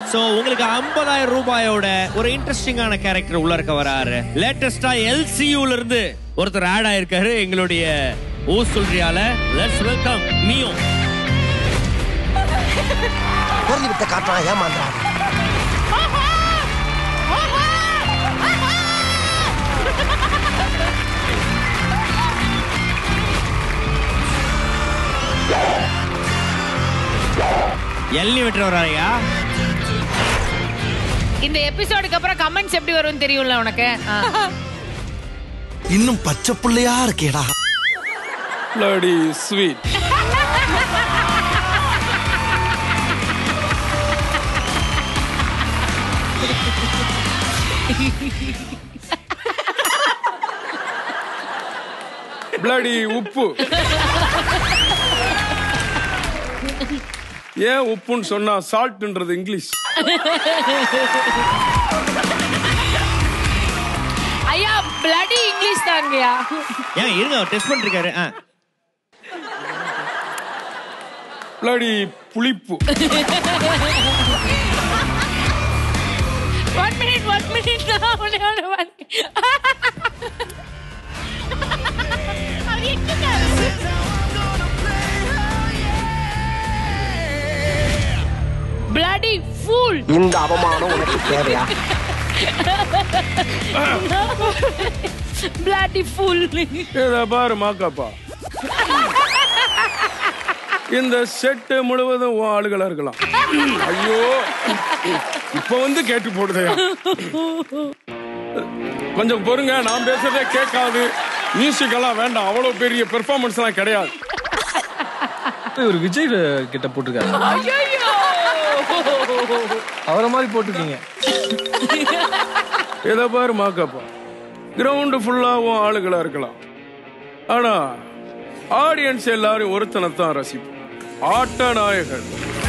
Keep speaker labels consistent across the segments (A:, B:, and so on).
A: So உங்களுக்கு 50000 ரூபாயோட ஒரு இன்ட்ரெஸ்டிங்கான கேரக்டர் உள்ள இருக்க வராரு லேட்டஸ்டா எல்சியூல இருந்து ஒருத்தர் ஆட் ஆயிருக்காரு எங்களுடைய ஊ சொல்றியால லெட்ஸ் வெல்கம் மியோ
B: பொருள் வித்த காட்டுறான் ஏமாந்துறான்
A: எல்லி வெட்டுற வராயா
C: இந்த எபிசோடுக்கு அப்புறம் கமெண்ட்ஸ் எப்படி வரும்னு தெரியும்ல உனக்கு ஆ.
B: இன்னும் பச்சை புள்ளையா இருக்கேடா
D: bloody sweet bloody உப்பு ஏன் உப்புன்னு சொன்னா சால்ட்ன்றது இங்கிலீஷ்
C: ஐயா பிளடி இங்கிலீஷ் தாங்கய்யா
A: ஏன் இருங்க அவர் டெஸ்ட் பண்ணிருக்காரு ஆ.
D: bloody புளிப்பு
C: one minute one minute bloody fool
B: இந்த அவமானம் உனக்கு தேவையா
C: பிளடி ஃபூல்
D: இத பாரு மாக்காப்பா இந்த செட்டு முழுவதும் உன் ஆளுகளா இருக்கலாம் ஐயோ இப்ப வந்து கேட்டு போடுதையா கொஞ்சம் பொறுங்க நான் பேசுறதே கேட்காது மியூசிக் எல்லாம் வேண்டாம் அவ்வளவு பெரிய பெர்ஃபார்மன்ஸ் எல்லாம் கிடையாது
E: ஒரு விஜய் கிட்ட போட்டிருக்காரு அவரை மாதிரி போட்டிருக்கீங்க
D: இத பாரு மாக்காப்பா கிரவுண்டு ஃபுல்லாவும் ஆளுகளா இருக்கலாம் ஆனா ஆடியன்ஸ் எல்லாரும் ஒருத்தனைத்தான் ரசிப்போம் ஆட்ட நாயகன்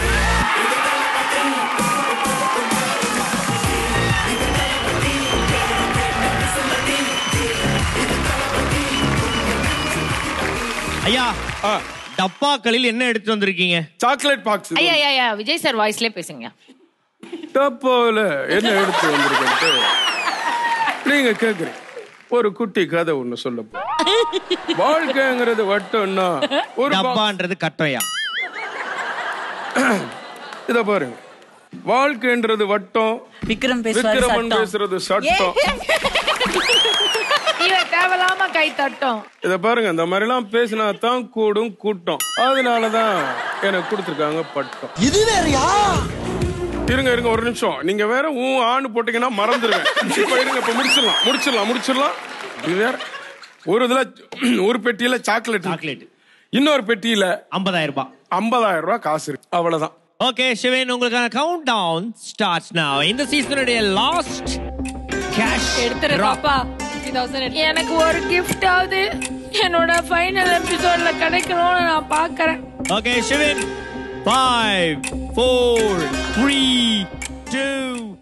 A: ஐயா
D: ஆ,
A: டப்பாக்களில் என்ன எடுத்து வந்திருக்கீங்க
D: சாக்லேட் பாக்ஸ்
C: ஐயா ஐயா ஐயா விஜய் சார் வாய்ஸ்லயே பேசுங்க
D: டப்பாவில் என்ன எடுத்து வந்திருக்கேன்ட்டு நீங்க கேக்குறீங்க ஒரு குட்டி கதை ஒண்ணு சொல்ல வாழ்க்கைங்கிறது வட்டம்னா ஒரு box-
A: டப்பான்றது கட்டையா
D: இத பாருங்க வாழ்க்கைன்றது வட்டம்
F: விக்ரம் பேசுவாரு
D: விக்ரமன்
F: சட்டம்
D: பேசுறது சட்டம்
C: இவன் தேவையில்லாம கை தட்டும்
D: இத பாருங்க இந்த மாதிரி எல்லாம் பேசினா தான் கூடும் கூட்டம் அதனாலதான் எனக்கு கொடுத்துருக்காங்க பட்டம்
B: இது வேறயா
D: இருங்க இருங்க ஒரு நிமிஷம் நீங்க வேற ஊ ஆணு போட்டீங்கன்னா மறந்துடுவேன் இப்ப இருங்க இப்ப முடிச்சிடலாம் முடிச்சிடலாம் முடிச்சிடலாம் இது வேற ஒரு இதுல ஒரு பெட்டியில சாக்லேட்
A: சாக்லேட்
D: இன்னொரு பெட்டியில
A: 50000 ரூபாய்
D: ஐம்பதாயிரம் ரூபாய் காசு இருக்கு அவ்வளவுதான்
A: ஓகே சிவன் உங்களுக்கான கவுண்ட் டவுன் ஸ்டார்ட்ஸ் நவ இந்த சீசனுடைய லாஸ்ட் கேஷ்
C: எடுத்துரு பாப்பா எனக்கு ஒரு gift ஆவது என்னோட ஃபைனல் எபிசோட்ல கிடைக்கணும்னு நான் பாக்குறேன்
A: okay Sivan five four three two